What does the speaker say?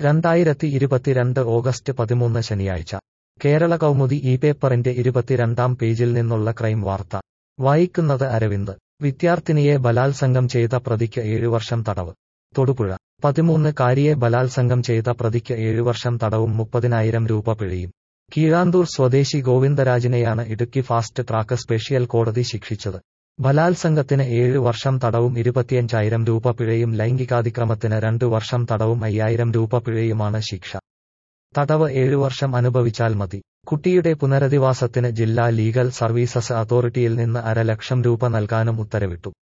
രണ്ടായിരത്തി ഇരുപത്തിരണ്ട് ഓഗസ്റ്റ് പതിമൂന്ന് ശനിയാഴ്ച കേരള കൗമുദി ഈ പേപ്പറിന്റെ ഇരുപത്തിരണ്ടാം പേജിൽ നിന്നുള്ള ക്രൈം വാർത്ത വായിക്കുന്നത് അരവിന്ദ് വിദ്യാർത്ഥിനിയെ ബലാത്സംഗം ചെയ്ത പ്രതിക്ക് ഏഴുവർഷം തടവ് തൊടുപുഴ പതിമൂന്ന് കാരിയെ ബലാത്സംഗം ചെയ്ത പ്രതിക്ക് ഏഴുവർഷം തടവും മുപ്പതിനായിരം രൂപ പിഴയും കീഴാന്തൂർ സ്വദേശി ഗോവിന്ദരാജിനെയാണ് ഇടുക്കി ഫാസ്റ്റ് ട്രാക്ക് സ്പെഷ്യൽ കോടതി ശിക്ഷിച്ചത് ബലാത്സംഗത്തിന് ഏഴ് വർഷം തടവും ഇരുപത്തിയഞ്ചായിരം രൂപ പിഴയും ലൈംഗികാതിക്രമത്തിന് രണ്ടു വർഷം തടവും അയ്യായിരം രൂപ പിഴയുമാണ് ശിക്ഷ തടവ് ഏഴു വർഷം അനുഭവിച്ചാൽ മതി കുട്ടിയുടെ പുനരധിവാസത്തിന് ജില്ലാ ലീഗൽ സർവീസസ് അതോറിറ്റിയിൽ നിന്ന് അര ലക്ഷം രൂപ നൽകാനും ഉത്തരവിട്ടു